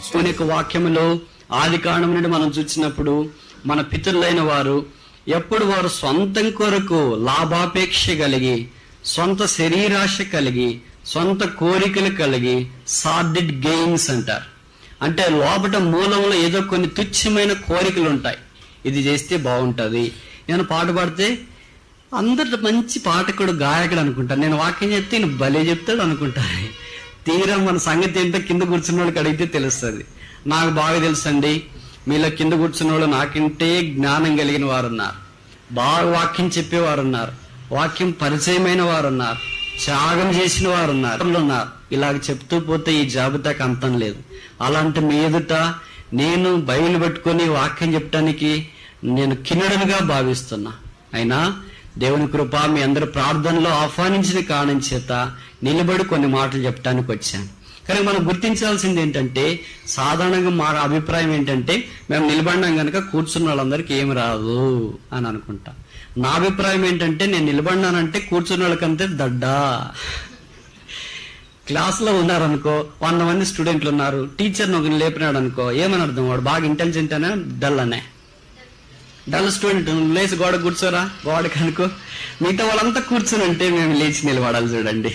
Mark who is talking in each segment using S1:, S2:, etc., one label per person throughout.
S1: కొన్ని యొక్క వాక్యములో ఆది కాండం నుండి మనం చూసినప్పుడు మన పితరులైన వారు ఎప్పుడు వారు సొంతం కొరకు లాభాపేక్ష కలిగి సొంత శరీరాశ కలిగి సొంత కోరికలు కలిగి సార్డెడ్ గెయిన్స్ అంటారు అంటే లోపట మూలంలో ఏదో కొన్ని తుచ్చమైన కోరికలు ఉంటాయి ఇది చేస్తే బాగుంటది నేను పాట పాడితే అందరు మంచి పాటకుడు గాయకుడు అనుకుంటాను నేను వాక్యం చెప్తే ఈయన భలే చెప్తాడు అనుకుంటారు తీరా మన సంగతి ఏంటో కింద కూర్చున్న వాళ్ళకి అడిగితే తెలుస్తుంది నాకు బాగా తెలుసండి మీలో కింద కూర్చున్న వాళ్ళు నాకంటే జ్ఞానం కలిగిన వారు ఉన్నారు బాగా వాక్యం చెప్పేవారు ఉన్నారు వాక్యం పరిచయమైన వారు ఉన్నారు త్యాగం చేసిన వారు ఉన్నారు ఉన్నారు ఇలాగ చెప్తూ పోతే ఈ జాబితాకి అంతం లేదు అలాంటి మీ ఎదుట నేను బైబిల్ పట్టుకొని వాక్యం చెప్పడానికి నేను కిన్నడనుగా భావిస్తున్నా అయినా దేవుని కృప మీ అందరి ప్రార్థనలో ఆహ్వానించిన కారణం చేత నిలబడి కొన్ని మాటలు చెప్పడానికి వచ్చాను కానీ మనం గుర్తించాల్సింది ఏంటంటే సాధారణంగా మా అభిప్రాయం ఏంటంటే మేము నిలబడినాం కనుక కూర్చున్న వాళ్ళందరికీ ఏమి రాదు అని అనుకుంటా నా అభిప్రాయం ఏంటంటే నేను నిలబడినానంటే కూర్చున్న వాళ్ళకంతే దడ్డా క్లాస్లో ఉన్నారనుకో వంద మంది స్టూడెంట్లు ఉన్నారు టీచర్ని ఒకరిని లేపినాడు అనుకో ఏమని అర్థం వాడు బాగా ఇంటెలిజెంట్ అనే డల్ అనే డల్ స్టూడెంట్ లేచి గోడ కూర్చోరా గోడకి అనుకో మిగతా వాళ్ళంతా కూర్చొని అంటే మేము లేచి నిలబడాలి చూడండి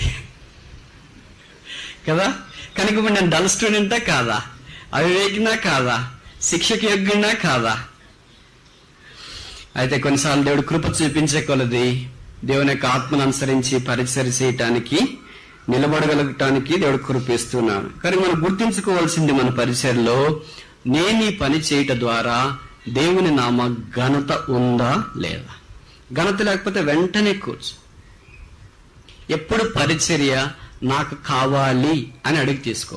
S1: కదా కనుక ఇప్పుడు నేను డల్ స్టూడెంటా కాదా అవివేకినా కాదా శిక్షకు యోగ్యునా కాదా అయితే కొన్నిసార్లు దేవుడు కృప చూపించే కొలది దేవుని యొక్క ఆత్మను అనుసరించి పరిచయం చేయటానికి నిలబడగలగటానికి దేవుడు కృపిస్తున్నాడు కానీ మనం గుర్తించుకోవాల్సింది మన పరిచయలో నేను ఈ పని చేయట ద్వారా దేవుని నామ ఘనత ఉందా లేదా ఘనత లేకపోతే వెంటనే కూర్చో ఎప్పుడు పరిచర్య నాకు కావాలి అని అడిగి తీసుకో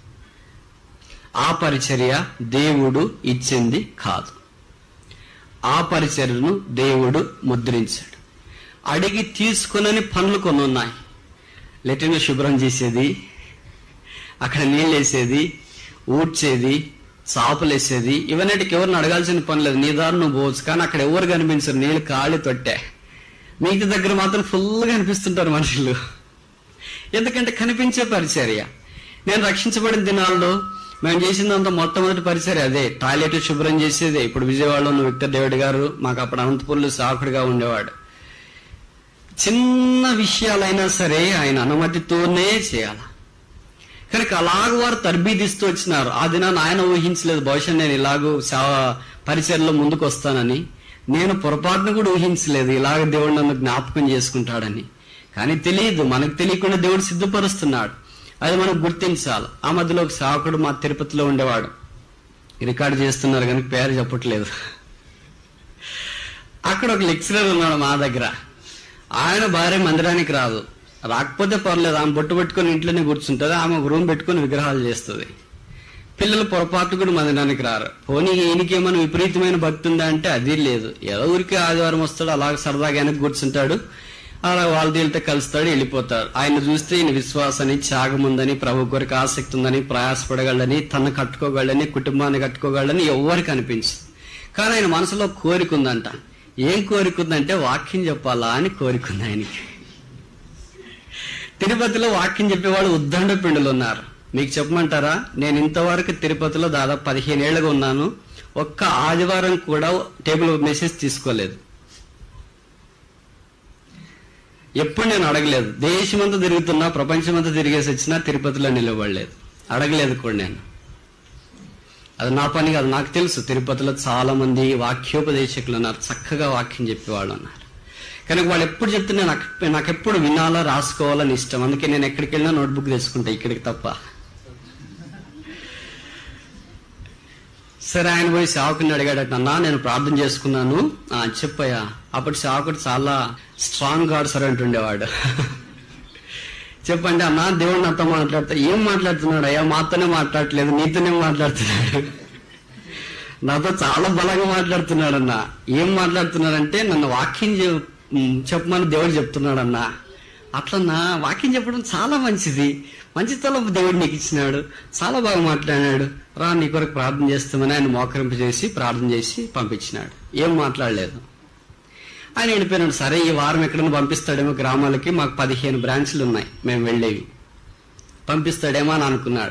S1: ఆ పరిచర్య దేవుడు ఇచ్చింది కాదు ఆ పరిచర్యను దేవుడు ముద్రించాడు అడిగి తీసుకునని పనులు కొన్ని ఉన్నాయి లెట్రిన్ శుభ్రం చేసేది అక్కడ నీళ్ళు వేసేది ఊడ్చేది చాపలు వేసేది ఇవన్నిటికి ఎవరిని అడగాల్సిన పని లేదు నీ దారి నువ్వు పోవచ్చు కానీ అక్కడ ఎవరు కనిపించరు నీళ్ళు కాళీ తొట్టే మిగతా దగ్గర మాత్రం ఫుల్గా కనిపిస్తుంటారు మనుషులు ఎందుకంటే కనిపించే పరిచర్య నేను రక్షించబడిన దినాల్లో మేము చేసిందంతా మొట్టమొదటి పరిచర్య అదే టాయిలెట్ శుభ్రం చేసేదే ఇప్పుడు విజయవాడలో ఉన్న విక్టర్ డేవిడ్ గారు మాకు అప్పుడు అనంతపూర్లో సాకుడుగా ఉండేవాడు చిన్న విషయాలైనా సరే ఆయన అనుమతితోనే చేయాలి కనుక అలాగ వారు తర్బీదిస్తూ వచ్చినారు ఆ దినాన్ని ఆయన ఊహించలేదు బహుశా నేను ఇలాగూ సేవ పరిచయలో ముందుకు వస్తానని నేను పొరపాటును కూడా ఊహించలేదు ఇలాగ దేవుడు నన్ను జ్ఞాపకం చేసుకుంటాడని కానీ తెలియదు మనకు తెలియకుండా దేవుడు సిద్ధపరుస్తున్నాడు అది మనం గుర్తించాలి ఆ మధ్యలో ఒక సేవకుడు మా తిరుపతిలో ఉండేవాడు రికార్డు చేస్తున్నారు కనుక పేరు చెప్పట్లేదు అక్కడ ఒక లెక్చరర్ ఉన్నాడు మా దగ్గర ఆయన భార్య మందిరానికి రాదు రాకపోతే పర్లేదు ఆమె బొట్టు పెట్టుకొని ఇంట్లోనే కూర్చుంటుంది ఆమె ఒక రూమ్ పెట్టుకొని విగ్రహాలు చేస్తుంది పిల్లలు పొరపాటు కూడా మందిరానికి రారు పోనీ ఈయనకేమైనా విపరీతమైన భక్తి ఉందా అంటే అది లేదు ఏదో ఊరికి ఆదివారం వస్తాడు అలాగే సరదాగా వెనక్కి కూర్చుంటాడు అలా వాళ్ళ వీళ్ళతో కలుస్తాడు వెళ్ళిపోతాడు ఆయన చూస్తే ఈయన విశ్వాసాన్ని త్యాగం ఉందని ప్రభు కొరకు ఆసక్తి ఉందని ప్రయాసపడగలని తను కట్టుకోగలని కుటుంబాన్ని కట్టుకోగలని ఎవరికి అనిపించదు కానీ ఆయన మనసులో కోరిక ఉందంట ఏం కోరిక ఉందంటే వాక్యం చెప్పాలా అని కోరిక ఉంది ఆయనకి తిరుపతిలో వాక్యం చెప్పేవాళ్ళు ఉద్దండ పిండులు ఉన్నారు మీకు చెప్పమంటారా నేను ఇంతవరకు తిరుపతిలో దాదాపు పదిహేను ఏళ్ళగా ఉన్నాను ఒక్క ఆదివారం కూడా టేబుల్ మెసేజ్ తీసుకోలేదు ఎప్పుడు నేను అడగలేదు దేశమంతా తిరుగుతున్నా ప్రపంచమంతా తిరిగేసి వచ్చినా తిరుపతిలో నిలబడలేదు అడగలేదు కూడా నేను అది నా పని కాదు నాకు తెలుసు తిరుపతిలో చాలా మంది వాక్యోపదేశకులు ఉన్నారు చక్కగా వాక్యం చెప్పేవాళ్ళు ఉన్నారు కనుక వాళ్ళు ఎప్పుడు చెప్తున్నా నాకు నాకు ఎప్పుడు వినాలా రాసుకోవాలని ఇష్టం అందుకే నేను ఎక్కడికి వెళ్ళినా నోట్బుక్ తెచ్చుకుంటా ఇక్కడికి తప్ప సరే ఆయన పోయి సేవకుని అడిగాడట అన్నా నేను ప్రార్థన చేసుకున్నాను ఆ చెప్పయ్యా అప్పుడు సేవకుడు చాలా స్ట్రాంగ్ గాడ్ సరే అంటుండేవాడు చెప్పండి అన్నా దేవుడు నాతో మాట్లాడుతా ఏం మాట్లాడుతున్నాడు అయ్యా మాతోనే మాట్లాడట్లేదు నీతోనే మాట్లాడుతున్నాడు నాతో చాలా బలంగా మాట్లాడుతున్నాడు అన్న ఏం మాట్లాడుతున్నాడంటే నన్ను వాక్యం చెప్- ఉమ్, చెప్పమని దేవుడు చెప్తున్నాడన్నా అట్లన్నా వాక్యం చెప్పడం చాలా మంచిది మంచితనం దేవుడు నీకు ఇచ్చినాడు చాలా బాగా మాట్లాడినాడు రా నీ కొరకు ప్రార్థన చేస్తామని ఆయన మోకరింపు చేసి ప్రార్థన చేసి పంపించినాడు ఏం మాట్లాడలేదు ఆయన వెళ్ళిపోయినాడు సరే ఈ వారం ఎక్కడైనా పంపిస్తాడేమో గ్రామాలకి మాకు పదిహేను బ్రాంచ్లు ఉన్నాయి మేము వెళ్ళేవి పంపిస్తాడేమో అని అనుకున్నాడు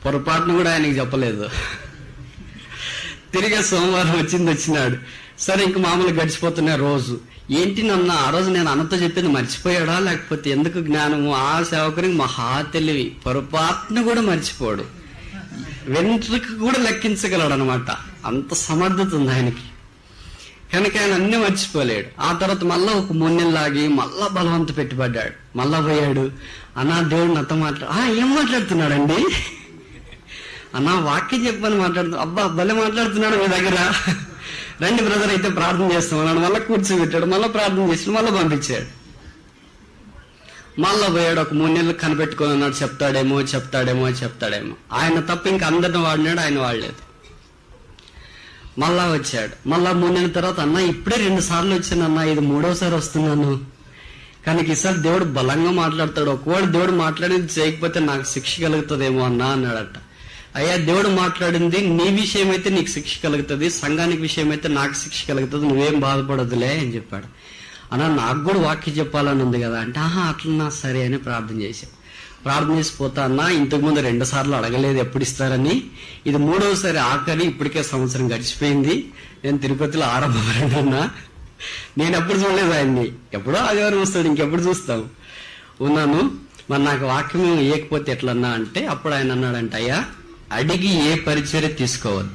S1: పొరపాటును కూడా ఆయనకి చెప్పలేదు తిరిగి సోమవారం వచ్చింది వచ్చినాడు సరే ఇంక మామూలు గడిచిపోతున్నా రోజు ఏంటి నన్న ఆ రోజు నేను అన్నతో చెప్పింది మర్చిపోయాడా లేకపోతే ఎందుకు జ్ఞానము ఆ సేవకునికి మహా తెలివి పొరపాటును కూడా మర్చిపోడు వెంట్రుకు కూడా లెక్కించగలడు అనమాట అంత సమర్థత ఉంది ఆయనకి కనుక ఆయన అన్ని మర్చిపోలేడు ఆ తర్వాత మళ్ళా ఒక మూన్నెల్లాగి మళ్ళా బలవంత పెట్టుబడ్డాడు మళ్ళా పోయాడు అన్నా దేవుడు నాతో మాట్లాడు "ఆ, ఏం మాట్లాడుతున్నాడండి అన్నా వాక్యం చెప్పని మాట్లాడుతు అబ్బా భలే మాట్లాడుతున్నాడు మీ దగ్గర రండి బ్రదర్ అయితే ప్రార్థన చేస్తాం అన్నాడు మళ్ళీ కూర్చోబెట్టాడు మళ్ళీ ప్రార్థన చేసి మళ్ళీ పంపించాడు మళ్ళా పోయాడు ఒక మూడు నెలలు కనిపెట్టుకొని అన్నాడు చెప్తాడేమో చెప్తాడేమో చెప్తాడేమో ఆయన తప్ప ఇంకా అందరిని వాడినాడు ఆయన వాడలేదు మళ్ళా వచ్చాడు మళ్ళా మూడు నెలల తర్వాత అన్న ఇప్పుడే రెండు సార్లు వచ్చాను అన్న ఇది మూడోసారి వస్తున్నాను కానీ ఈసారి దేవుడు బలంగా మాట్లాడతాడు ఒకవేళ దేవుడు మాట్లాడింది చేయకపోతే నాకు శిక్ష కలుగుతుందేమో అన్నా అన్నాడట అయ్యా దేవుడు మాట్లాడింది నీ విషయం అయితే నీకు శిక్ష కలుగుతుంది సంఘానికి విషయం అయితే నాకు శిక్ష కలుగుతుంది నువ్వేం బాధపడదులే అని చెప్పాడు అన్నా నాకు కూడా వాక్యం చెప్పాలని ఉంది కదా అంటే ఆహా అట్లనా సరే అని ప్రార్థన చేశాను ప్రార్థన చేసి పోతా అన్నా ఇంతకు ముందు రెండు సార్లు అడగలేదు ఎప్పుడు ఇస్తారని ఇది మూడవసారి ఆఖరి ఇప్పటికే సంవత్సరం గడిచిపోయింది నేను తిరుపతిలో ఆరంభమన్నా నేను ఎప్పుడు చూడలేదు ఆయన్ని ఎప్పుడో ఆదివారం వస్తాడు ఇంకెప్పుడు చూస్తాం ఉన్నాను మరి నాకు వాక్యం ఇవ్వకపోతే ఎట్లన్నా అంటే అప్పుడు ఆయన అన్నాడంట అయ్యా అడిగి ఏ పరిచర్య తీసుకోవద్దు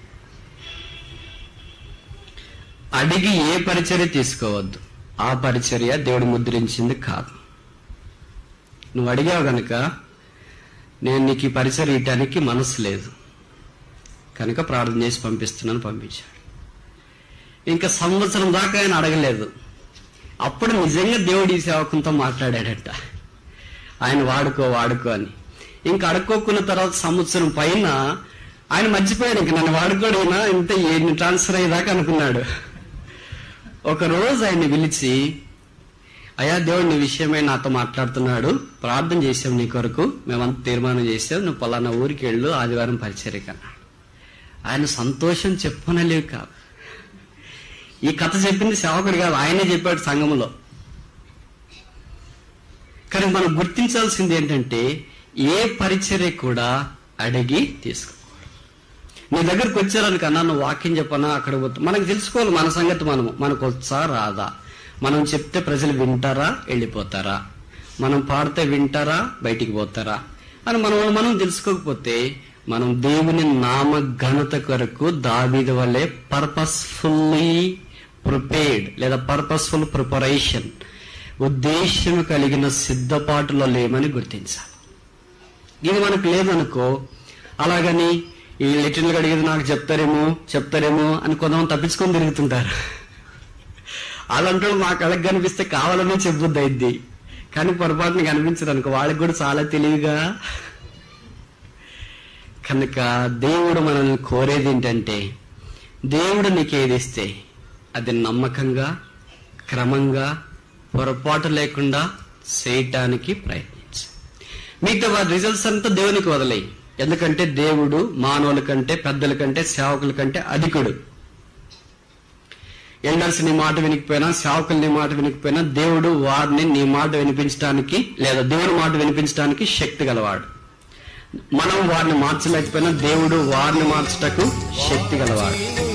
S1: అడిగి ఏ పరిచర్య తీసుకోవద్దు ఆ పరిచర్య దేవుడు ముద్రించింది కాదు నువ్వు అడిగావు గనుక నేను నీకు ఈ పరిచయం ఇవ్వటానికి మనసు లేదు కనుక ప్రార్థన చేసి పంపిస్తున్నాను పంపించాడు ఇంకా సంవత్సరం దాకా ఆయన అడగలేదు అప్పుడు నిజంగా దేవుడు ఈ సేవకంతో మాట్లాడాడట ఆయన వాడుకో వాడుకో అని ఇంకా అడుక్కోకున్న తర్వాత సంవత్సరం పైన ఆయన మర్చిపోయాడు ఇంక నన్ను వాడుకోడైనా ఇంత ఎన్ని ట్రాన్స్ఫర్ అయ్యేదాకా అనుకున్నాడు ఒక రోజు ఆయన్ని పిలిచి అయ్యా దేవుడు నీ విషయమై నాతో మాట్లాడుతున్నాడు ప్రార్థన చేసాం నీ కొరకు మేమంతా తీర్మానం చేసాం నువ్వు పలానా ఊరికి వెళ్ళు ఆదివారం పరిచర్యకు అన్నాడు ఆయన సంతోషం చెప్పనలేవు కాదు ఈ కథ చెప్పింది సేవకుడు కాదు ఆయనే చెప్పాడు సంఘంలో కానీ మనం గుర్తించాల్సింది ఏంటంటే ఏ పరిచర్య కూడా అడిగి తీసుకో నీ దగ్గరకు వచ్చారనుక అన్నా నువ్వు వాక్యం చెప్పనా అక్కడ పోతా మనకు తెలుసుకోవాలి మన సంగతి మనము మనకు వచ్చా రాదా మనం చెప్తే ప్రజలు వింటారా వెళ్ళిపోతారా మనం పాడితే వింటారా బయటికి పోతారా అని మనం మనం తెలుసుకోకపోతే మనం దేవుని నామ ఘనత కొరకు దావీదు వల్లే పర్పస్ఫుల్లీ ప్రిపేర్డ్ లేదా పర్పస్ఫుల్ ప్రిపరేషన్ ఉద్దేశం కలిగిన సిద్ధపాటులో లేమని గుర్తించాలి ఇది మనకు లేదనుకో అలాగని ఈ లెటర్లు అడిగేది నాకు చెప్తారేమో చెప్తారేమో అని కొంతమంది తప్పించుకొని తిరుగుతుంటారు అలాంటి మా కళ్ళకి కనిపిస్తే కావాలనే చెప్పుద్ది అయింది కానీ పొరపాటున కనిపించదు అనుకో వాళ్ళకి కూడా చాలా తెలివిగా కనుక దేవుడు మనల్ని కోరేది ఏంటంటే దేవుడు నీకు ఏది ఇస్తే అది నమ్మకంగా క్రమంగా పొరపాటు లేకుండా చేయటానికి ప్రయత్నించు మిగతా వారి రిజల్ట్స్ అంతా దేవునికి వదిలేయి ఎందుకంటే దేవుడు మానవుల కంటే పెద్దల కంటే సేవకుల కంటే అధికుడు ఎల్డర్స్ నీ మాట వినికపోయినా సేవకులు నీ మాట వినికపోయినా దేవుడు వారిని నీ మాట వినిపించడానికి లేదా దేవుని మాట వినిపించడానికి శక్తి గలవాడు మనం వారిని మార్చలేకపోయినా దేవుడు వారిని మార్చటకు శక్తి గలవాడు